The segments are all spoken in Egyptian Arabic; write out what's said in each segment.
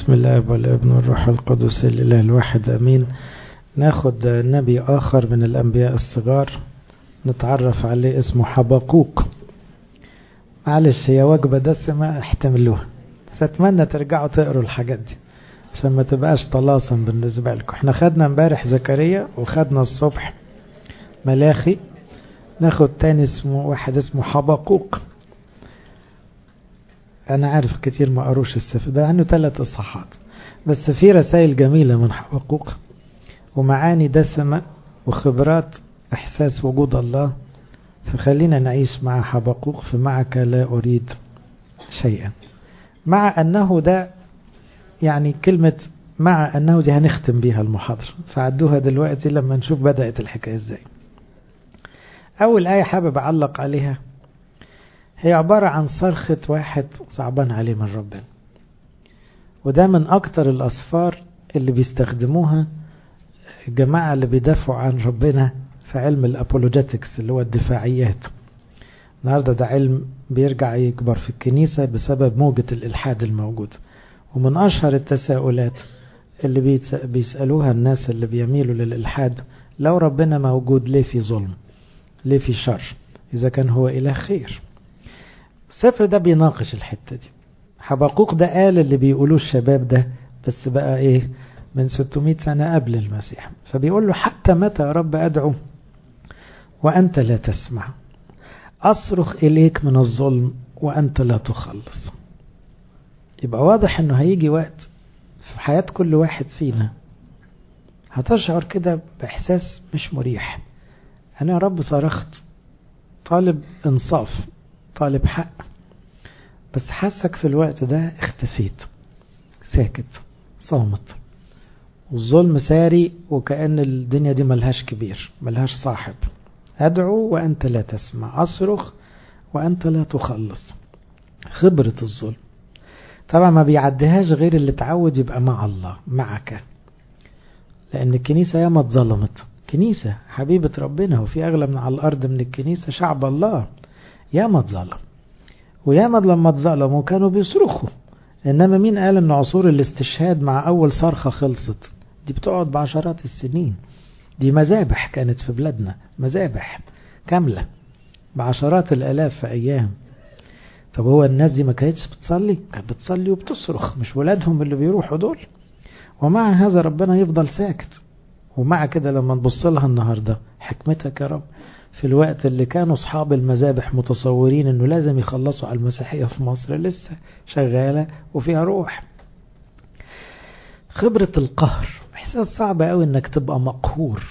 بسم الله والابن والروح القدس الإله الواحد أمين ناخد نبي آخر من الأنبياء الصغار نتعرف عليه اسمه حبقوق معلش هي وجبة دسمة احتملوها فأتمنى ترجعوا تقروا الحاجات دي عشان ما تبقاش طلاسم بالنسبة لكم احنا خدنا امبارح زكريا وخدنا الصبح ملاخي ناخد تاني اسمه واحد اسمه حبقوق انا عارف كتير ما قروش السفر ده عنه ثلاث اصحاحات بس في رسائل جميلة من حبقوق ومعاني دسمة وخبرات احساس وجود الله فخلينا نعيش مع حبقوق فمعك لا اريد شيئا مع انه ده يعني كلمة مع انه دي هنختم بيها المحاضرة فعدوها دلوقتي لما نشوف بدأت الحكاية ازاي اول ايه حابب اعلق عليها هي عبارة عن صرخة واحد صعبان عليه من ربنا وده من أكتر الأصفار اللي بيستخدموها الجماعة اللي بيدافعوا عن ربنا في علم الأبولوجيتكس اللي هو الدفاعيات النهاردة ده علم بيرجع يكبر في الكنيسة بسبب موجة الإلحاد الموجود ومن أشهر التساؤلات اللي بيسألوها الناس اللي بيميلوا للإلحاد لو ربنا موجود ليه في ظلم ليه في شر إذا كان هو إله خير السفر ده بيناقش الحتة دي حبقوق ده قال اللي بيقولوه الشباب ده بس بقى ايه من 600 سنة قبل المسيح فبيقول له حتى متى يا رب أدعو وأنت لا تسمع أصرخ إليك من الظلم وأنت لا تخلص يبقى واضح أنه هيجي وقت في حياة كل واحد فينا هتشعر كده بإحساس مش مريح أنا يا رب صرخت طالب إنصاف طالب حق بس حاسك في الوقت ده اختفيت ساكت صامت والظلم ساري وكأن الدنيا دي ملهاش كبير ملهاش صاحب أدعو وأنت لا تسمع أصرخ وأنت لا تخلص خبرة الظلم طبعا ما بيعديهاش غير اللي تعود يبقى مع الله معك لأن الكنيسة ياما اتظلمت كنيسة حبيبة ربنا وفي أغلى من على الأرض من الكنيسة شعب الله ياما اتظلم وياما لما اتظلموا كانوا بيصرخوا انما مين قال ان عصور الاستشهاد مع اول صرخة خلصت دي بتقعد بعشرات السنين دي مذابح كانت في بلادنا مذابح كاملة بعشرات الالاف في ايام طب هو الناس دي ما كانتش بتصلي كانت بتصلي وبتصرخ مش ولادهم اللي بيروحوا دول ومع هذا ربنا يفضل ساكت ومع كده لما نبص لها النهارده حكمتك يا رب في الوقت اللي كانوا أصحاب المذابح متصورين أنه لازم يخلصوا على المسيحية في مصر لسه شغالة وفيها روح خبرة القهر إحساس صعب قوي أنك تبقى مقهور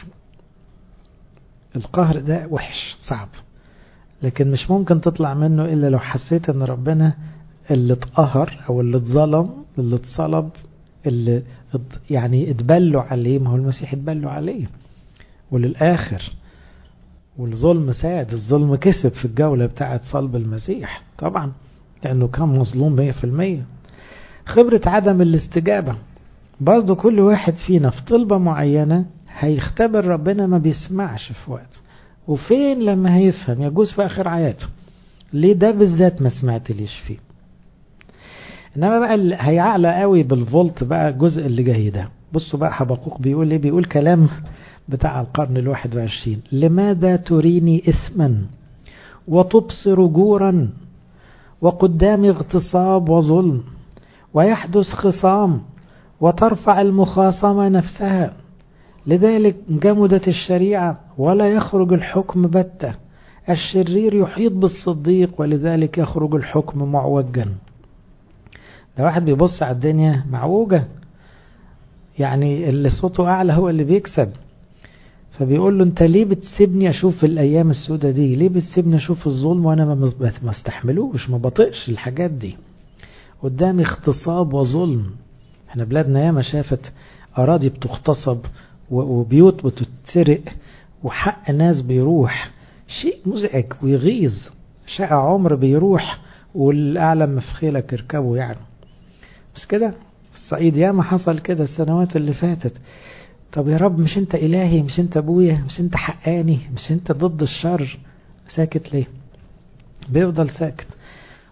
القهر ده وحش صعب لكن مش ممكن تطلع منه إلا لو حسيت أن ربنا اللي اتقهر أو اللي اتظلم اللي اتصلب اللي يعني اتبلوا عليه ما هو المسيح اتبلوا عليه وللآخر والظلم ساد الظلم كسب في الجولة بتاعة صلب المسيح طبعا لأنه كان مظلوم مية في المية خبرة عدم الاستجابة برضو كل واحد فينا في طلبة معينة هيختبر ربنا ما بيسمعش في وقت وفين لما هيفهم يجوز في آخر حياته ليه ده بالذات ما سمعت ليش فيه انما بقى اللي هيعلى قوي بالفولت بقى الجزء اللي جاي ده بصوا بقى حبقوق بيقول ايه بيقول كلام بتاع القرن الواحد وعشرين لماذا تريني إثما وتبصر جورا وقدامي اغتصاب وظلم ويحدث خصام وترفع المخاصمة نفسها لذلك جمدت الشريعة ولا يخرج الحكم بتة الشرير يحيط بالصديق ولذلك يخرج الحكم معوجا ده واحد بيبص على الدنيا معوجة يعني اللي صوته أعلى هو اللي بيكسب فبيقول له انت ليه بتسيبني اشوف الايام السوداء دي ليه بتسيبني اشوف الظلم وانا ما استحملوش ما بطيقش الحاجات دي قدامي اغتصاب وظلم احنا بلادنا ياما شافت اراضي بتغتصب وبيوت بتتسرق وحق ناس بيروح شيء مزعج ويغيظ شقى عمر بيروح والاعلى مفخيلك اركبه يعني بس كده في الصعيد ياما حصل كده السنوات اللي فاتت طب يا رب مش انت الهي مش انت ابويا مش انت حقاني مش انت ضد الشر ساكت ليه بيفضل ساكت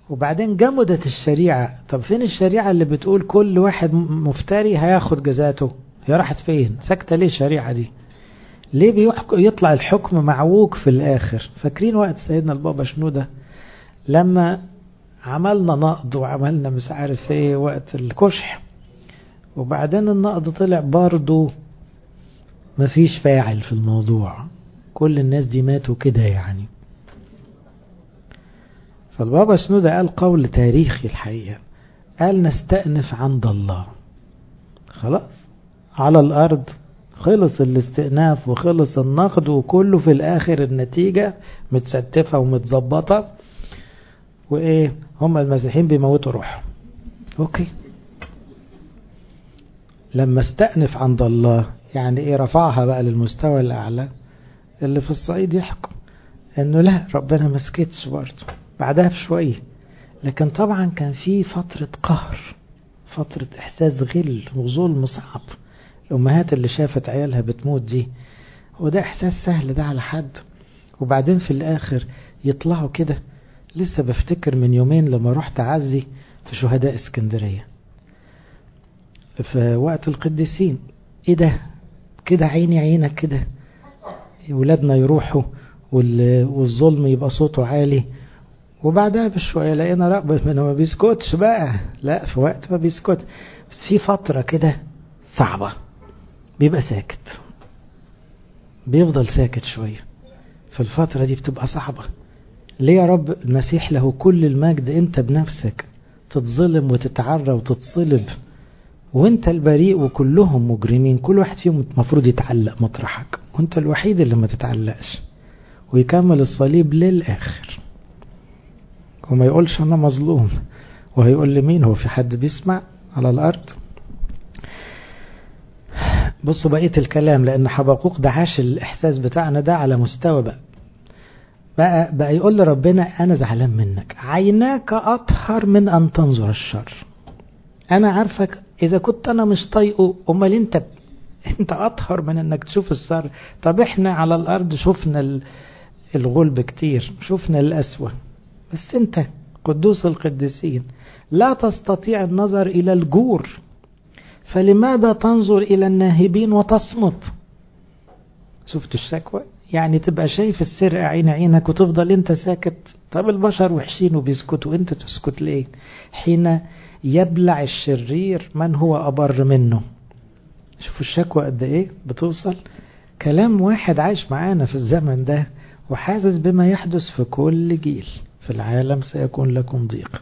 وبعدين جمدت الشريعة طب فين الشريعة اللي بتقول كل واحد مفتري هياخد جزاته هي راحت فين ساكتة ليه الشريعة دي ليه بيحكم يطلع الحكم معوج في الآخر فاكرين وقت سيدنا البابا شنودة لما عملنا نقد وعملنا مش عارف ايه وقت الكشح وبعدين النقد طلع برضه مفيش فاعل في الموضوع كل الناس دي ماتوا كده يعني فالبابا شنودة قال قول تاريخي الحقيقة قال نستأنف عند الله خلاص على الأرض خلص الاستئناف وخلص النقد وكله في الآخر النتيجة متستفة ومتظبطة وإيه هم المسيحيين بيموتوا روحهم أوكي لما استأنف عند الله يعني إيه رفعها بقى للمستوى الأعلى اللي في الصعيد يحكم إنه لا ربنا ما سكتش برضه بعدها بشوية لكن طبعا كان في فترة قهر فترة إحساس غل وظلم صعب الأمهات اللي شافت عيالها بتموت دي هو ده إحساس سهل ده على حد وبعدين في الآخر يطلعوا كده لسه بفتكر من يومين لما رحت أعزي في شهداء اسكندرية في وقت القديسين ايه ده كده عيني عينك كده ولادنا يروحوا والظلم يبقى صوته عالي وبعدها بشوية لقينا رقبة ما بيسكتش بقى لا في وقت ما بيسكت بس في فترة كده صعبة بيبقى ساكت بيفضل ساكت شوية في الفترة دي بتبقى صعبة ليه يا رب المسيح له كل المجد انت بنفسك تتظلم وتتعرى وتتصلب وانت البريء وكلهم مجرمين كل واحد فيهم المفروض يتعلق مطرحك وانت الوحيد اللي ما تتعلقش ويكمل الصليب للآخر وما يقولش أنا مظلوم وهيقول لمين هو في حد بيسمع على الأرض بصوا بقية الكلام لأن حبقوق ده عاش الإحساس بتاعنا ده على مستوى بقى بقى, بقى يقول لربنا أنا زعلان منك عيناك أطهر من أن تنظر الشر أنا عارفك إذا كنت أنا مش طايقه أمال أنت أنت أطهر من أنك تشوف الشر طب إحنا على الأرض شفنا الغلب كتير شفنا الأسوأ بس أنت قدوس القديسين لا تستطيع النظر إلى الجور فلماذا تنظر إلى الناهبين وتصمت شفت الشكوى يعني تبقى شايف السرقة عين عينك وتفضل انت ساكت طب البشر وحشين وبيسكتوا انت تسكت ليه حين يبلع الشرير من هو أبر منه شوفوا الشكوى قد ايه بتوصل كلام واحد عايش معانا في الزمن ده وحاسس بما يحدث في كل جيل في العالم سيكون لكم ضيق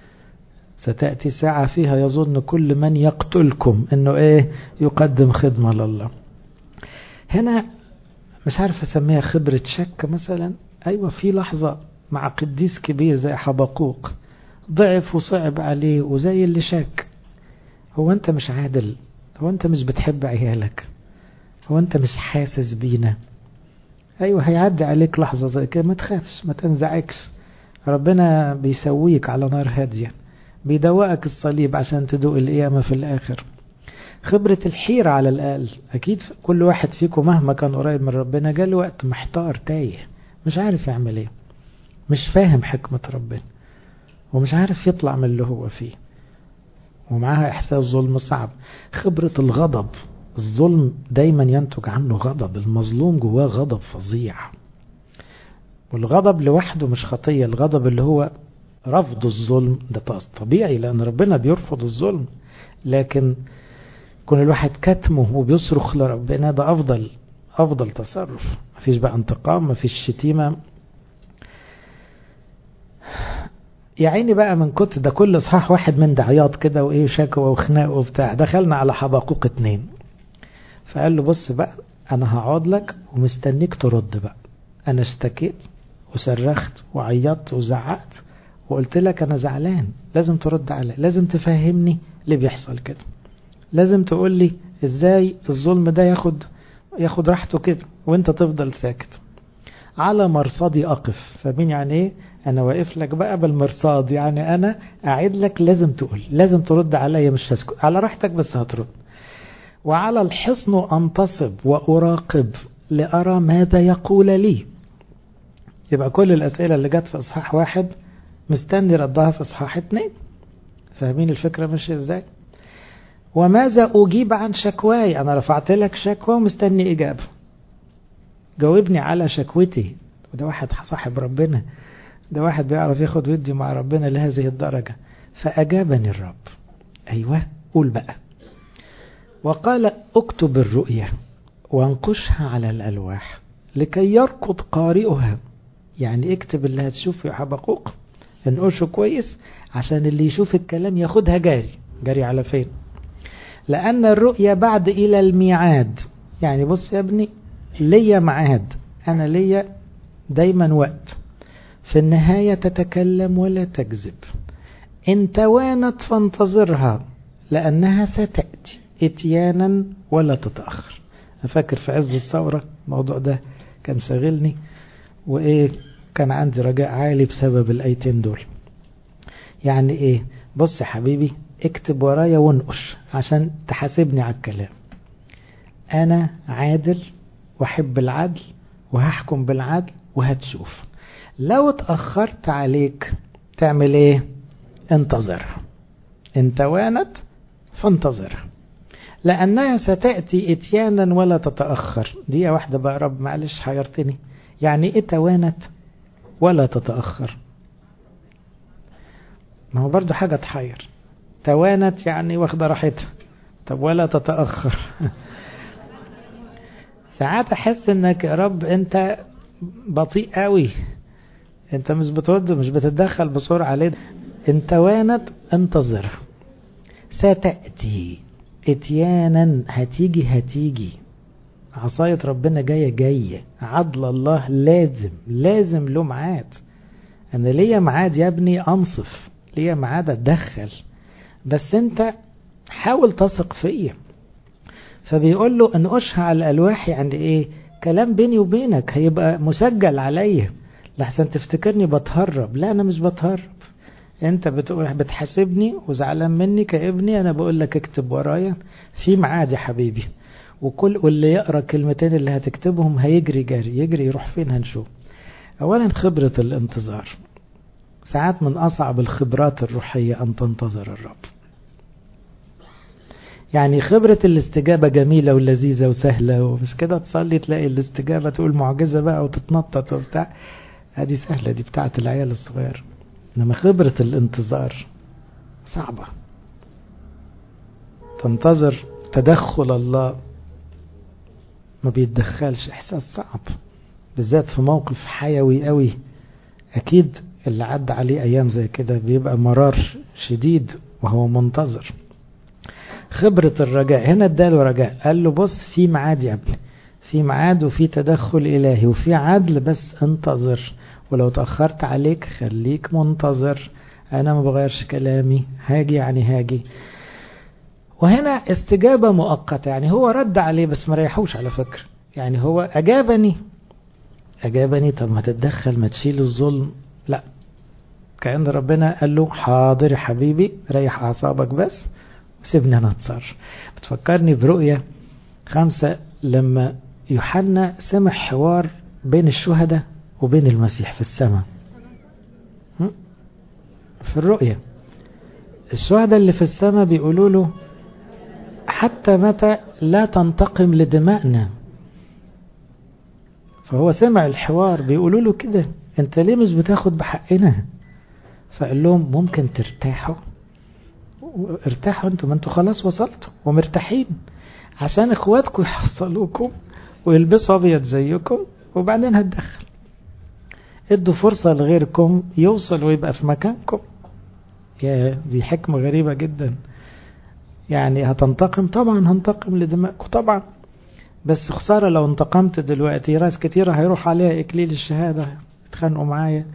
ستأتي ساعة فيها يظن كل من يقتلكم انه ايه يقدم خدمة لله هنا مش عارف اسميها خبرة شك مثلا ايوه في لحظة مع قديس كبير زي حبقوق ضعف وصعب عليه وزي اللي شك هو انت مش عادل هو انت مش بتحب عيالك هو انت مش حاسس بينا ايوه هيعدي عليك لحظة زي كده ما تخافش ما تنزعجش ربنا بيسويك على نار هادية بيدوقك الصليب عشان تدوق القيامة في الآخر خبرة الحيرة على الأقل أكيد كل واحد فيكم مهما كان قريب من ربنا جاء وقت محتار تايه مش عارف يعمل ايه مش فاهم حكمة ربنا ومش عارف يطلع من اللي هو فيه ومعاها إحساس ظلم صعب خبرة الغضب الظلم دايما ينتج عنه غضب المظلوم جواه غضب فظيع والغضب لوحده مش خطية الغضب اللي هو رفض الظلم ده طبيعي لأن ربنا بيرفض الظلم لكن كون الواحد كتمه وبيصرخ لربنا ده أفضل أفضل تصرف مفيش بقى انتقام مفيش شتيمة يا عيني بقى من كتر ده كل اصحاح واحد من دعيات كده وايه شكوى وخناق وبتاع دخلنا على حبقوق اتنين فقال له بص بقى انا هقعد لك ومستنيك ترد بقى انا اشتكيت وصرخت وعيطت وزعقت وقلت لك انا زعلان لازم ترد علي لازم تفهمني ليه بيحصل كده لازم تقول لي ازاي الظلم ده ياخد ياخد راحته كده وانت تفضل ساكت على مرصدي اقف فمين يعني ايه انا واقف لك بقى بالمرصاد يعني انا اعد لك لازم تقول لازم ترد عليا مش هسكت على راحتك بس هترد وعلى الحصن انتصب واراقب لارى ماذا يقول لي يبقى كل الاسئله اللي جت في اصحاح واحد مستني ردها في اصحاح اتنين فاهمين الفكرة ماشية ازاي وماذا أجيب عن شكواي أنا رفعت لك شكوى ومستني إجابة جاوبني على شكوتي وده واحد صاحب ربنا ده واحد بيعرف ياخد ودي مع ربنا لهذه الدرجة فأجابني الرب أيوة قول بقى وقال اكتب الرؤيا وانقشها على الألواح لكي يركض قارئها يعني اكتب اللي هتشوفه يا حبقوق انقشه كويس عشان اللي يشوف الكلام ياخدها جاري جاري على فين لأن الرؤيا بعد إلى الميعاد يعني بص يا ابني ليا معاد أنا ليا دايما وقت في النهاية تتكلم ولا تكذب إن توانت فانتظرها لأنها ستأتي اتيانا ولا تتأخر أفكر في عز الثورة الموضوع ده كان شاغلني وإيه كان عندي رجاء عالي بسبب الأيتين دول يعني إيه بص يا حبيبي اكتب ورايا وانقش عشان تحاسبني على الكلام أنا عادل وأحب العدل وهحكم بالعدل وهتشوف لو اتأخرت عليك تعمل ايه انتظرها ان توانت فانتظرها لأنها ستأتي اتيانا ولا تتأخر دي واحدة بقى رب معلش حيرتني يعني ايه توانت ولا تتأخر ما هو برضو حاجة تحير توانت يعني واخدة راحتها طب ولا تتأخر ساعات احس انك يا رب انت بطيء قوي انت مش بترد مش بتتدخل بسرعة ليه انت وانت انتظر ستأتي اتيانا هتيجي هتيجي عصاية ربنا جاية جاية عدل الله لازم لازم له ميعاد انا ليا ميعاد يا ابني انصف ليا ميعاد اتدخل بس انت حاول تثق فيا فبيقول له انقشها على الالواح يعني ايه كلام بيني وبينك هيبقى مسجل عليا لحسن تفتكرني بتهرب لا انا مش بتهرب انت بتقول بتحاسبني وزعلان مني كابني انا بقول لك اكتب ورايا في ميعاد يا حبيبي وكل واللي يقرا الكلمتين اللي هتكتبهم هيجري جري يجري يروح فين هنشوف اولا خبرة الانتظار ساعات من اصعب الخبرات الروحية ان تنتظر الرب يعني خبرة الاستجابة جميلة ولذيذة وسهلة ومش كده تصلي تلاقي الاستجابة تقول معجزة بقى وتتنطط وبتاع هذه سهلة دي بتاعت العيال الصغير إنما خبرة الانتظار صعبة تنتظر تدخل الله ما بيتدخلش إحساس صعب بالذات في موقف حيوي قوي أكيد اللي عدى عليه أيام زي كده بيبقى مرار شديد وهو منتظر خبرة الرجاء هنا اداله رجاء قال له بص في ميعاد يا ابني في ميعاد وفي تدخل إلهي وفي عدل بس انتظر ولو تأخرت عليك خليك منتظر أنا ما بغيرش كلامي هاجي يعني هاجي وهنا استجابة مؤقتة يعني هو رد عليه بس ما ريحوش على فكرة يعني هو أجابني أجابني طب ما تتدخل ما تشيل الظلم لا كأن ربنا قال له حاضر يا حبيبي ريح أعصابك بس وسيبني أنا أتصرف بتفكرني برؤية خمسة لما يوحنا سمع حوار بين الشهداء وبين المسيح في السماء في الرؤية الشهداء اللي في السماء بيقولوا له حتى متى لا تنتقم لدمائنا فهو سمع الحوار بيقولوا له كده انت ليه مش بتاخد بحقنا فقال لهم ممكن ترتاحوا ارتاحوا انتوا ما انتوا خلاص وصلتوا ومرتاحين عشان اخواتكم يحصلوكم ويلبسوا ابيض زيكم وبعدين هتدخل ادوا فرصة لغيركم يوصل ويبقى في مكانكم يا دي حكمة غريبة جدا يعني هتنتقم طبعا هنتقم لدمائكم طبعا بس خسارة لو انتقمت دلوقتي ناس كتيرة هيروح عليها إكليل الشهادة يتخانقوا معايا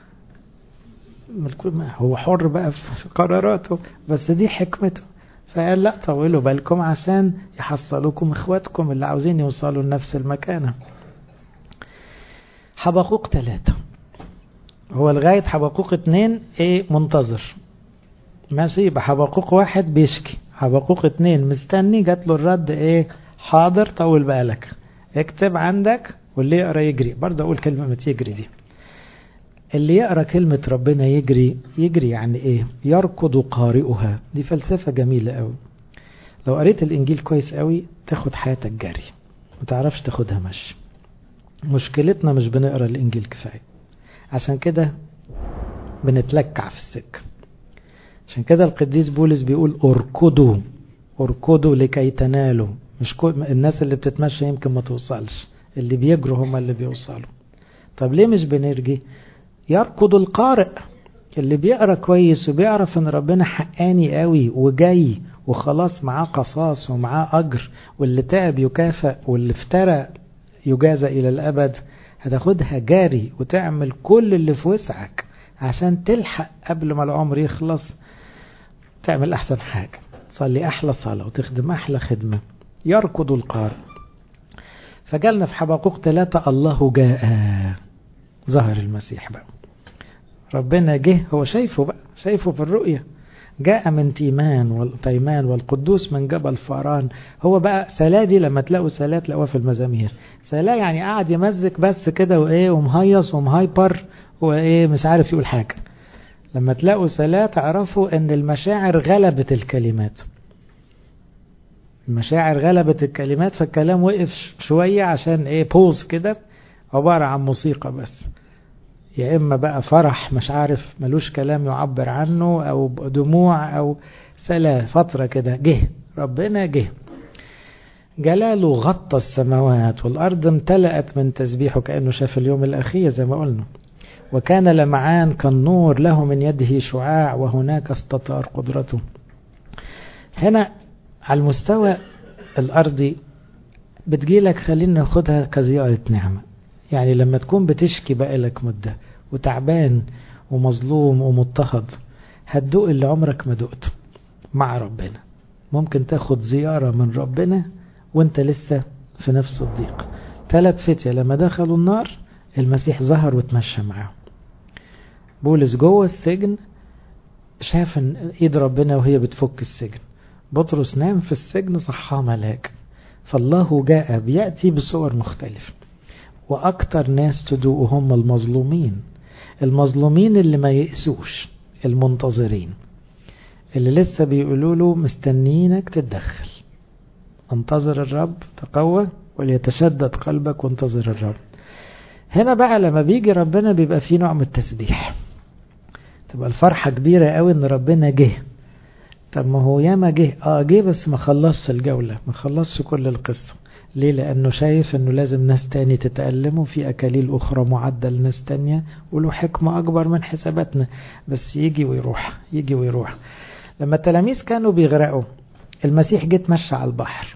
هو حر بقى في قراراته بس دي حكمته فقال لا طولوا بالكم عشان يحصلوكم اخواتكم اللي عاوزين يوصلوا لنفس المكانة حبقوق ثلاثة هو لغاية حبقوق اتنين ايه منتظر ماشي يبقى حبقوق واحد بيشكي حبقوق اتنين مستني جات له الرد ايه حاضر طول بالك اكتب عندك واللي يقرا يجري برضه اقول كلمة ما تجري دي اللي يقرأ كلمة ربنا يجري يجري يعني ايه يركض قارئها دي فلسفة جميلة قوي لو قريت الانجيل كويس قوي تاخد حياتك جري ما تعرفش تاخدها مشي مشكلتنا مش بنقرا الانجيل كفايه عشان كده بنتلكع في السكه عشان كده القديس بولس بيقول اركضوا اركضوا لكي تنالوا مش كل الناس اللي بتتمشى يمكن ما توصلش اللي بيجروا هم اللي بيوصلوا طب ليه مش بنرجي يركض القارئ اللي بيقرا كويس وبيعرف ان ربنا حقاني قوي وجاي وخلاص معاه قصاص ومعاه اجر واللي تعب يكافئ واللي افترى يجازى الى الابد هتاخدها جاري وتعمل كل اللي في وسعك عشان تلحق قبل ما العمر يخلص تعمل احسن حاجه تصلي احلى صلاه وتخدم احلى خدمه يركض القارئ فجالنا في حبقوق ثلاثة الله جاء ظهر المسيح بقى ربنا جه هو شايفه بقى شايفه في الرؤية جاء من تيمان والتيمان والقدوس من جبل فاران هو بقى سلا دي لما تلاقوا سلا تلاقوها في المزامير سلا يعني قاعد يمزك بس كده وايه ومهيص ومهايبر وايه مش عارف يقول حاجة لما تلاقوا سلا تعرفوا ان المشاعر غلبت الكلمات المشاعر غلبت الكلمات فالكلام وقف شوية عشان ايه بوز كده عبارة عن موسيقى بس يا إما بقى فرح مش عارف ملوش كلام يعبر عنه أو دموع أو سلا فترة كده جه ربنا جه جلاله غطى السماوات والأرض امتلأت من تسبيحه كأنه شاف اليوم الأخير زي ما قلنا وكان لمعان كالنور له من يده شعاع وهناك استطار قدرته هنا على المستوى الأرضي بتجيلك خلينا ناخدها كزيارة نعمة يعني لما تكون بتشكي بقالك مدة وتعبان ومظلوم ومضطهد هتدوق اللي عمرك ما دقته مع ربنا ممكن تاخد زيارة من ربنا وانت لسه في نفس الضيق ثلاث فتية لما دخلوا النار المسيح ظهر وتمشى معاهم بولس جوه السجن شاف ايد ربنا وهي بتفك السجن بطرس نام في السجن صحاه ملاك فالله جاء بيأتي بصور مختلفة وأكتر ناس تدوق هم المظلومين المظلومين اللي ما يأسوش المنتظرين اللي لسه بيقولوا له مستنيينك تتدخل انتظر الرب تقوى وليتشدد قلبك وانتظر الرب هنا بقى لما بيجي ربنا بيبقى فيه نوع من التسبيح تبقى الفرحة كبيرة قوي ان ربنا جه طب ما هو ياما جه اه جه بس ما خلصش الجولة ما خلصش كل القصة ليه لانه شايف انه لازم ناس تاني تتألم وفي اكاليل اخرى معدة لناس تانية وله حكمة اكبر من حساباتنا بس يجي ويروح يجي ويروح لما التلاميذ كانوا بيغرقوا المسيح جه اتمشى على البحر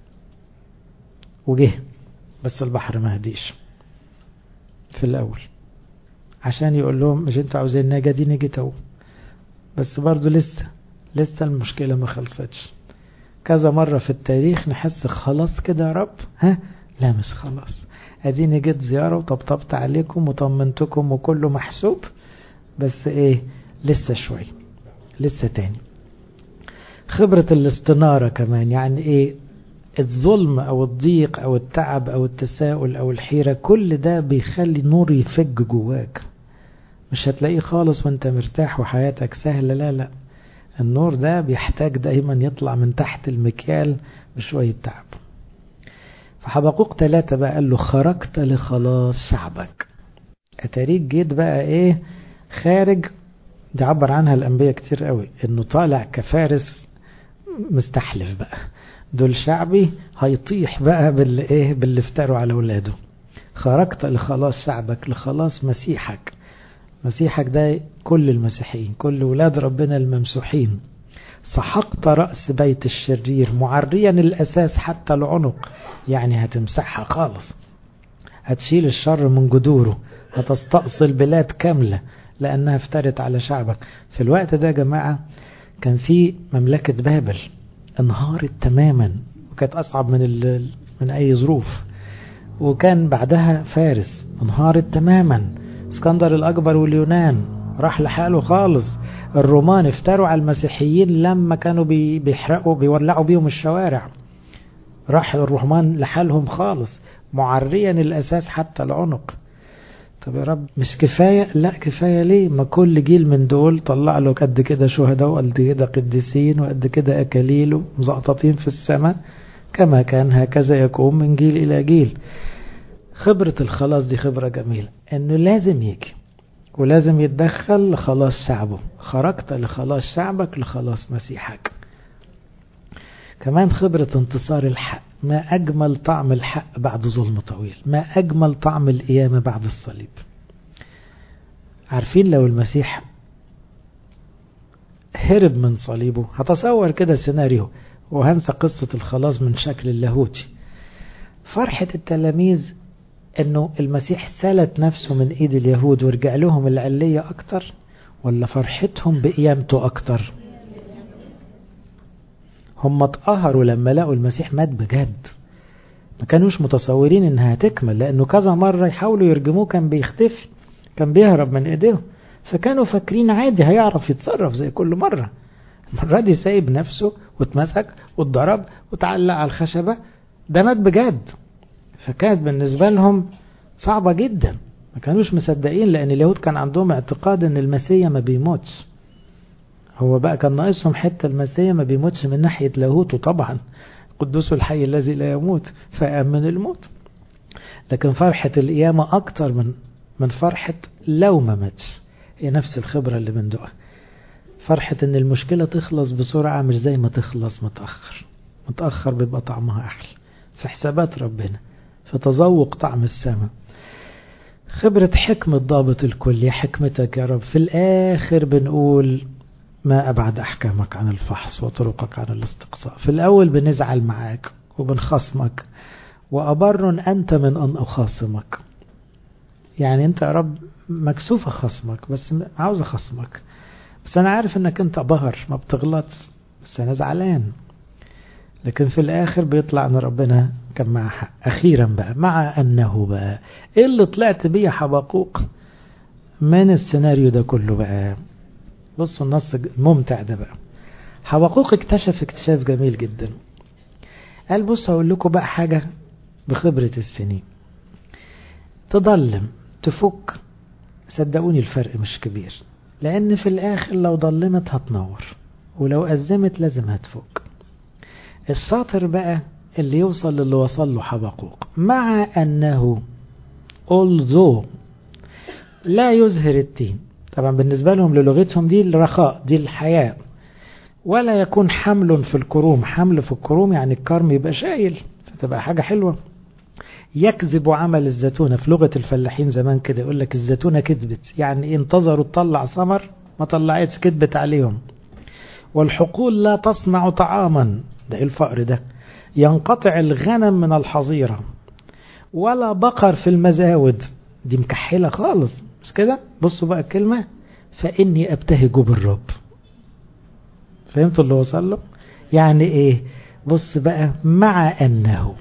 وجه بس البحر ما هديش في الاول عشان يقول لهم مش انتوا عاوزين نجا دي نجت اهو بس برضه لسه لسه المشكلة ما خلصتش كذا مرة في التاريخ نحس خلاص كده يا رب ها لا مش خلاص اديني جيت زيارة وطبطبت عليكم وطمنتكم وكله محسوب بس ايه لسه شوي لسه تاني خبرة الاستنارة كمان يعني ايه الظلم او الضيق او التعب او التساؤل او الحيرة كل ده بيخلي نور يفج جواك مش هتلاقيه خالص وانت مرتاح وحياتك سهلة لا لا النور ده بيحتاج دايما يطلع من تحت المكيال بشوية تعب فحبقوق ثلاثة بقى قال له خرجت لخلاص شعبك اتاريك جيت بقى ايه خارج دي عبر عنها الانبياء كتير قوي انه طالع كفارس مستحلف بقى دول شعبي هيطيح بقى باللي ايه باللي افتروا على اولاده خرجت لخلاص شعبك لخلاص مسيحك مسيحك ده كل المسيحيين كل ولاد ربنا الممسوحين سحقت رأس بيت الشرير معريا الأساس حتى العنق يعني هتمسحها خالص هتشيل الشر من جذوره هتستأصل بلاد كاملة لأنها افترت على شعبك في الوقت ده يا جماعة كان في مملكة بابل انهارت تماما وكانت أصعب من, من أي ظروف وكان بعدها فارس انهارت تماما اسكندر الأكبر واليونان راح لحاله خالص الرومان افتروا على المسيحيين لما كانوا بيحرقوا بيولعوا بيهم الشوارع راح الرومان لحالهم خالص معريا الأساس حتى العنق طب يا رب مش كفاية لا كفاية ليه ما كل جيل من دول طلع له قد كده شهداء وقد كده قديسين وقد كده أكاليل ومزقططين في السماء كما كان هكذا يكون من جيل إلى جيل خبرة الخلاص دي خبرة جميلة انه لازم يجي ولازم يتدخل لخلاص شعبه خرجت لخلاص شعبك لخلاص مسيحك كمان خبرة انتصار الحق ما أجمل طعم الحق بعد ظلم طويل ما أجمل طعم القيامة بعد الصليب عارفين لو المسيح هرب من صليبه هتصور كده سيناريو وهنسى قصة الخلاص من شكل اللاهوتي فرحة التلاميذ انه المسيح سلت نفسه من ايد اليهود ورجع لهم العلية اكتر ولا فرحتهم بقيامته اكتر هم اتقهروا لما لقوا المسيح مات بجد ما كانوش متصورين انها هتكمل لانه كذا مرة يحاولوا يرجموه كان بيختفي كان بيهرب من ايديهم فكانوا فاكرين عادي هيعرف يتصرف زي كل مرة المرة دي سايب نفسه واتمسك واتضرب وتعلق على الخشبة ده مات بجد فكانت بالنسبة لهم صعبة جدا ما كانوش مصدقين لأن اليهود كان عندهم اعتقاد أن المسيح ما بيموتش هو بقى كان ناقصهم حتى المسيح ما بيموتش من ناحية لاهوته طبعا قدوس الحي الذي لا يموت فأمن الموت لكن فرحة القيامة أكتر من من فرحة لو ما ماتش هي نفس الخبرة اللي بندقها فرحة ان المشكلة تخلص بسرعة مش زي ما تخلص متأخر متأخر بيبقى طعمها أحلى في حسابات ربنا في تذوق طعم السماء خبرة حكمة ضابط الكل يا حكمتك يا رب في الآخر بنقول ما أبعد أحكامك عن الفحص وطرقك عن الاستقصاء في الأول بنزعل معاك وبنخصمك وأبر أنت من أن أخاصمك يعني أنت يا رب مكسوف أخصمك بس عاوز أخصمك بس أنا عارف أنك أنت بهر ما بتغلطش بس أنا زعلان لكن في الآخر بيطلع أن ربنا كان مع حق أخيرا بقى مع أنه بقى إيه اللي طلعت بيه حبقوق من السيناريو ده كله بقى بصوا النص الممتع ده بقى حبقوق اكتشف اكتشاف جميل جدا قال بص هقول لكم بقى حاجة بخبرة السنين تضلم تفك صدقوني الفرق مش كبير لأن في الآخر لو ضلمت هتنور ولو أزمت لازم هتفك الشاطر بقى اللي يوصل للي وصل له حبقوق مع أنه although لا يزهر التين طبعا بالنسبة لهم للغتهم دي الرخاء دي الحياة ولا يكون حمل في الكروم حمل في الكروم يعني الكرم يبقى شايل فتبقى حاجة حلوة يكذب عمل الزيتونة في لغة الفلاحين زمان كده يقول لك الزيتونة كذبت يعني انتظروا تطلع ثمر ما طلعتش كذبت عليهم والحقول لا تصنع طعاما ده ايه الفقر ده ينقطع الغنم من الحظيرة ولا بقر في المزاود دي مكحلة خالص مش كده بصوا بقى الكلمة فإني أبتهج بالرب فهمتوا اللي وصل له يعني ايه بص بقى مع أنه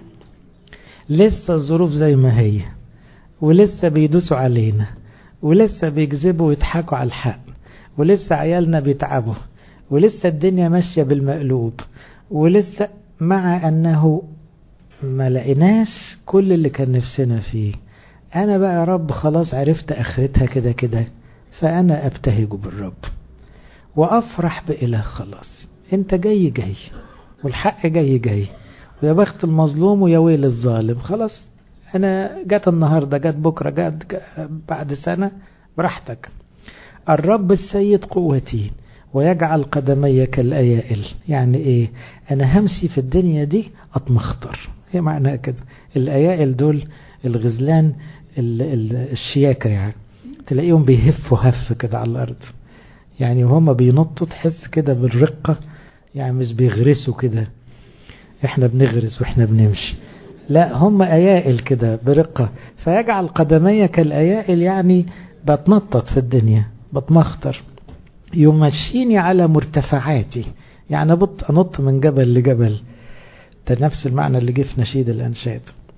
لسه الظروف زي ما هي ولسه بيدوسوا علينا ولسه بيكذبوا ويضحكوا على الحق ولسه عيالنا بيتعبوا ولسه الدنيا ماشية بالمقلوب ولسه مع أنه ما لقيناش كل اللي كان نفسنا فيه أنا بقى يا رب خلاص عرفت آخرتها كده كده فأنا أبتهج بالرب وأفرح بإله خلاص أنت جاي جاي والحق جاي جاي ويا بخت المظلوم ويا ويل الظالم خلاص أنا جت النهاردة جت بكرة جت بعد سنة براحتك الرب السيد قوتي ويجعل قدمي كالأيائل يعني إيه أنا همشي في الدنيا دي أتمخطر هي معناها كده الأيائل دول الغزلان ال ال الشياكة يعني تلاقيهم بيهفوا هف كده على الأرض يعني وهم بينطوا تحس كده بالرقة يعني مش بيغرسوا كده احنا بنغرس واحنا بنمشي لا هم أيائل كده برقة فيجعل قدمي كالأيائل يعني بتنطط في الدنيا بتمخطر يمشيني على مرتفعاتي يعني بط أنط من جبل لجبل ده نفس المعنى اللي جه في نشيد الأنشاد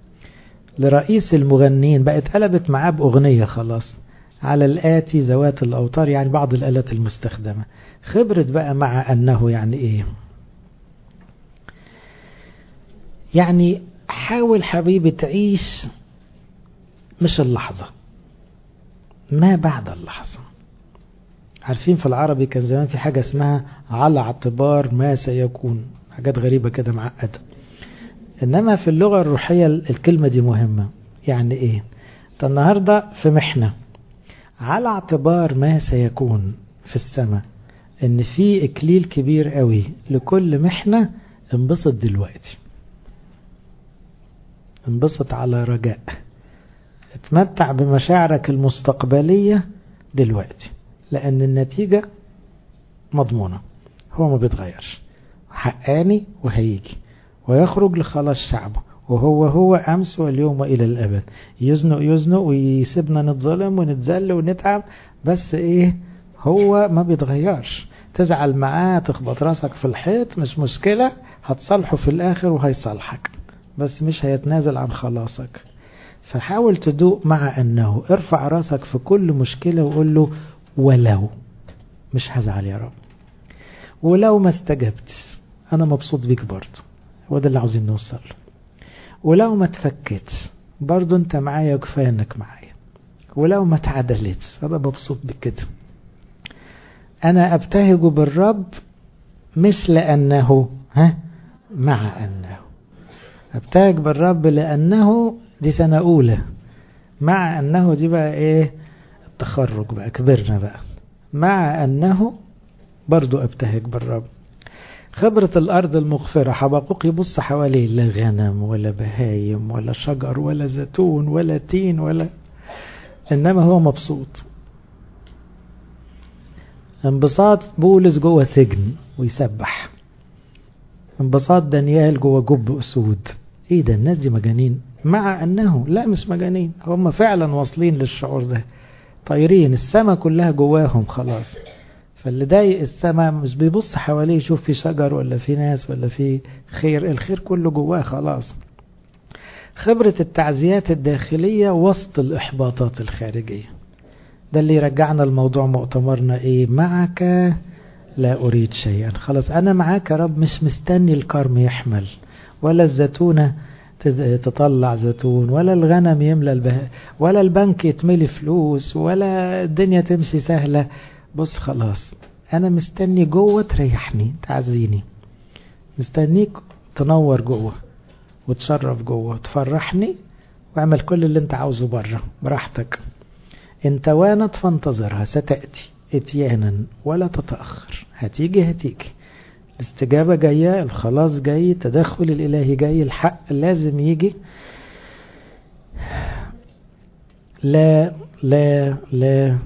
لرئيس المغنين بقت قلبت معاه بأغنية خلاص على الآتي ذوات الأوتار يعني بعض الآلات المستخدمة خبرت بقى مع أنه يعني إيه يعني حاول حبيبي تعيش مش اللحظة ما بعد اللحظة عارفين في العربي كان زمان في حاجة اسمها على اعتبار ما سيكون حاجات غريبة كده معقدة إنما في اللغة الروحية الكلمة دي مهمة يعني إيه النهاردة في محنة على اعتبار ما سيكون في السماء ان في اكليل كبير قوي لكل محنة انبسط دلوقتي انبسط على رجاء اتمتع بمشاعرك المستقبلية دلوقتي لان النتيجة مضمونة هو ما بيتغيرش حقاني وهيجي ويخرج لخلاص شعبه وهو هو أمس واليوم وإلى الأبد يزنق يزنق ويسيبنا نتظلم ونتذل ونتعب بس إيه هو ما بيتغيرش تزعل معاه تخبط راسك في الحيط مش مشكلة هتصالحه في الآخر وهيصالحك بس مش هيتنازل عن خلاصك فحاول تدوق مع أنه ارفع راسك في كل مشكلة وقول له ولو مش هزعل يا رب ولو ما استجبتش أنا مبسوط بيك برضه وده اللي عاوزين نوصل له ولو ما تفكتش برضه انت معايا وكفايه انك معايا ولو ما تعدلتش انا مبسوط بكده انا ابتهج بالرب مش لانه ها مع انه ابتهج بالرب لانه دي سنه اولى مع انه دي بقى ايه التخرج بقى كبرنا بقى مع انه برضو ابتهج بالرب خبرة الأرض المغفرة حبقوق يبص حواليه لا غنم ولا بهايم ولا شجر ولا زيتون ولا تين ولا إنما هو مبسوط انبساط بولس جوه سجن ويسبح انبساط دانيال جوه جب أسود ايه ده الناس دي مجانين مع انه لا مش مجانين هم فعلا واصلين للشعور ده طايرين السما كلها جواهم خلاص فاللي ضايق السما مش بيبص حواليه يشوف في شجر ولا في ناس ولا في خير الخير كله جواه خلاص خبرة التعزيات الداخلية وسط الإحباطات الخارجية ده اللي يرجعنا الموضوع مؤتمرنا إيه معك لا أريد شيئا خلاص أنا معاك يا رب مش مستني الكرم يحمل ولا الزيتونة تطلع زيتون ولا الغنم يملى البهاء ولا البنك يتملي فلوس ولا الدنيا تمشي سهلة بص خلاص انا مستني جوه تريحني تعزيني مستنيك تنور جوه وتشرف جوه وتفرحني واعمل كل اللي انت عاوزه بره براحتك ان توانت فانتظرها ستأتي اتيانا ولا تتأخر هتيجي هتيجي الاستجابة جاية الخلاص جاي التدخل الإلهي جاي الحق لازم يجي لا لا لا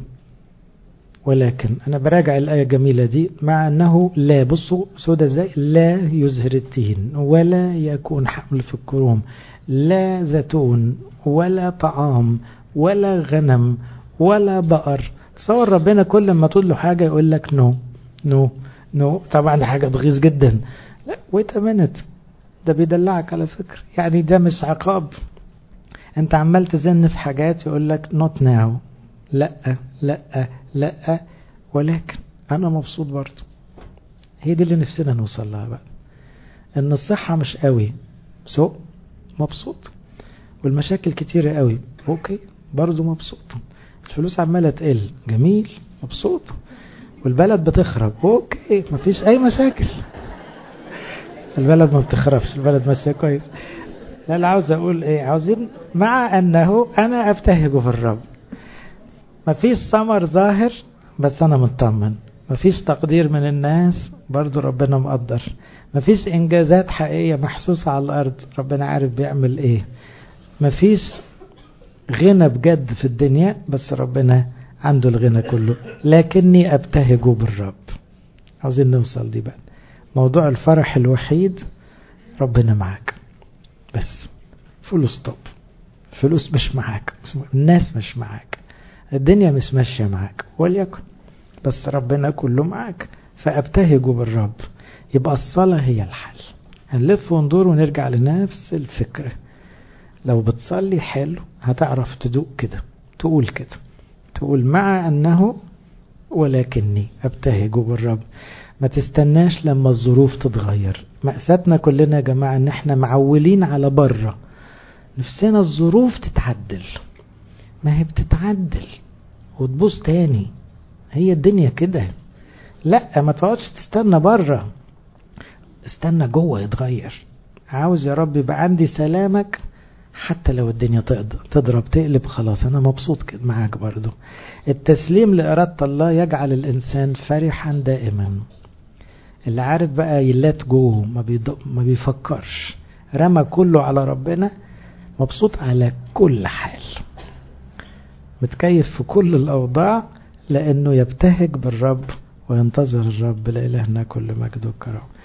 ولكن أنا براجع الآية الجميلة دي مع أنه لا بصوا سودة ازاي لا يزهر التين ولا يكون حمل في الكروم لا زيتون ولا طعام ولا غنم ولا بقر تصور ربنا كل ما تقول له حاجة يقول لك نو نو نو طبعا دي حاجة بغيظ جدا لا ويت منت ده بيدلعك على فكرة يعني ده مش عقاب انت عمال تزن في حاجات يقول لك نوت ناو لا لا لا ولكن انا مبسوط برضه هي دي اللي نفسنا نوصل لها بقى ان الصحة مش قوي سوء مبسوط والمشاكل كتيرة قوي اوكي برضه مبسوط الفلوس عمالة تقل جميل مبسوط والبلد بتخرب اوكي مفيش اي مشاكل البلد ما بتخربش البلد ماشيه كويس لا لا عاوز اقول ايه عاوزين مع انه انا ابتهج في الرب مفيش ثمر ظاهر بس انا مطمن مفيش تقدير من الناس برضو ربنا مقدر مفيش انجازات حقيقيه محسوسه على الارض ربنا عارف بيعمل ايه مفيش غنى بجد في الدنيا بس ربنا عنده الغنى كله لكني ابتهج بالرب عاوزين نوصل دي بقى موضوع الفرح الوحيد ربنا معاك بس فلوس طب فلوس مش معاك الناس مش معاك الدنيا مش ماشية معاك وليكن بس ربنا كله معاك فابتهج بالرب يبقى الصلاة هي الحل هنلف وندور ونرجع لنفس الفكرة لو بتصلي حلو هتعرف تدوق كده تقول كده تقول مع أنه ولكني أبتهج بالرب ما تستناش لما الظروف تتغير مأساتنا كلنا يا جماعة ان احنا معولين على بره نفسنا الظروف تتعدل ما هي بتتعدل وتبوظ تاني هي الدنيا كده لا ما تقعدش تستنى بره استنى جوه يتغير عاوز يا رب يبقى عندي سلامك حتى لو الدنيا تضرب تقلب خلاص انا مبسوط كده معاك برضو التسليم لإرادة الله يجعل الإنسان فرحا دائما اللي عارف بقى يلات جوه ما, ما بيفكرش رمى كله على ربنا مبسوط على كل حال متكيف في كل الأوضاع لأنه يبتهج بالرب وينتظر الرب لإلهنا كل مجد وكرم